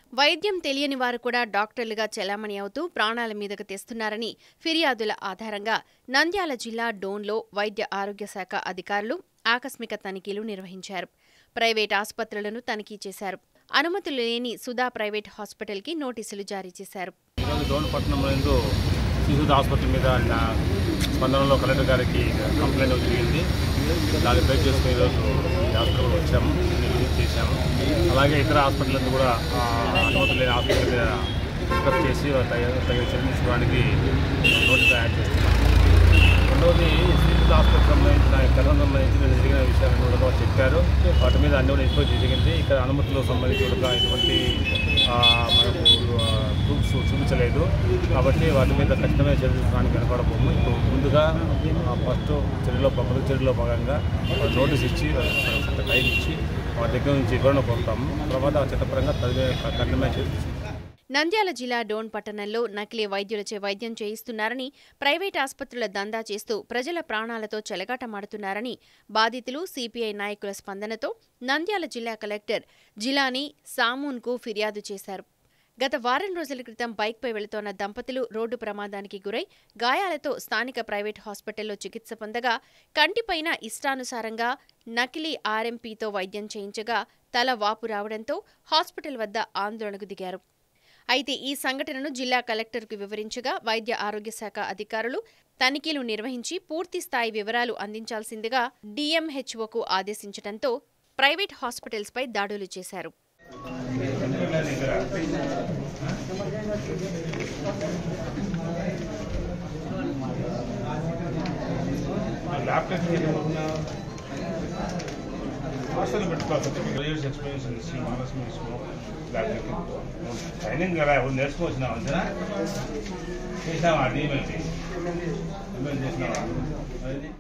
వైద్యం తెలియని వారు కూడా డాక్టర్లుగా చెలామణి అవుతూ ప్రాణాల మీదకు తెస్తున్నారని ఫిర్యాదుల ఆధారంగా నంద్యాల జిల్లా డోన్లో వైద్య ఆరోగ్య శాఖ అధికారులు ఆకస్మిక తనిఖీలు నిర్వహించారు ప్రైవేట్ ఆసుపత్రులను తనిఖీ చేశారు అనుమతులు లేని సుధా ప్రైవేట్ హాస్పిటల్కి నోటీసులు జారీ చేశారు ఈరోజు డోన్పట్నం నందు శిశుద్ధ హాస్పిటల్ మీద నిన్న స్పందనలో కలెక్టర్ గారికి కంప్లైంట్ జరిగింది దాన్ని బేస్ చేసుకుని ఈరోజు ఈ హాస్పిటల్ వచ్చాము దీన్ని విజిట్ చేశాము అలాగే ఇతర హాస్పిటల్ కూడా ఆ, అనుమతి లేని హాస్పిటల్ మీద డిస్కస్ చేసి తగిన తగిన చర్యలు తీసుకోవడానికి నోటీస్ తయారు చేస్తున్నాము రెండవది శ్రీశుద్ధ హాస్పిటల్ సంబంధించిన కరోనా సంబంధించిన జరిగిన విషయాలను కూడా వాళ్ళు చెప్పారు వాటి మీద అన్ని కూడా ఎంక్వైరీ జరిగింది ఇక్కడ అనుమతులకు సంబంధించి కూడా ఎటువంటి ఆ, మనకు ప్రూఫ్స్ చూపించలేదు కాబట్టి వాటి మీద ఖచ్చితమైన చర్యలు తీసుకోవడానికి వెనపడబోము ఇప్పుడు ముందుగా ఫస్ట్ చర్యలో మొదటి చర్యలో భాగంగా వాళ్ళు నోటీస్ ఇచ్చి వాళ్ళకి కొంత టైం ఇచ్చి వారి దగ్గర నుంచి వివరణ కోరుతాము తర్వాత చట్టపరంగా తగిన కఠినమైన చర్యలు తీసుకుంటాము నంద్యాల జిల్లా డోన్ పట్టణంలో నకిలీ వైద్యులచే వైద్యం చేయిస్తున్నారని ప్రైవేట్ ఆసుపత్రుల దందా చేస్తూ ప్రజల ప్రాణాలతో చెలగాటమాడుతున్నారని బాధితులు సిపిఐ నాయకుల స్పందనతో నంద్యాల జిల్లా కలెక్టర్ జిలానీ సామూన్కు ఫిర్యాదు చేశారు గత వారం రోజుల క్రితం బైక్పై వెళుతోన్న దంపతులు రోడ్డు ప్రమాదానికి గురై గాయాలతో స్థానిక ప్రైవేట్ హాస్పిటల్లో చికిత్స పొందగా కంటిపైన ఇష్టానుసారంగా నకిలీ ఆర్ఎంపీతో వైద్యం చేయించగా తల వాపు రావడంతో హాస్పిటల్ వద్ద ఆందోళనకు దిగారు అయితే ఈ సంఘటనను జిల్లా కలెక్టర్కు వివరించగా వైద్య ఆరోగ్య శాఖ అధికారులు తనిఖీలు నిర్వహించి పూర్తి స్థాయి వివరాలు అందించాల్సిందిగా డీఎంహెచ్ఓకు ఆదేశించడంతో ప్రైవేట్ హాస్పిటల్స్పై దాడులు చేశారు ల్యాప్టాప్ హాస్టల్ పెట్టుకోవాలి ఇయర్స్ ఎక్స్పీరియన్స్ ఇచ్చి మానస్ మీ స్మోక్ ల్యాప్టాప్ ట్రైనింగ్ కదా ఎవరు నేర్చుకోవచ్చినావు అంతేనా చేసినావా డీమెల్టీ ఈమెయిల్ చేసినావా అది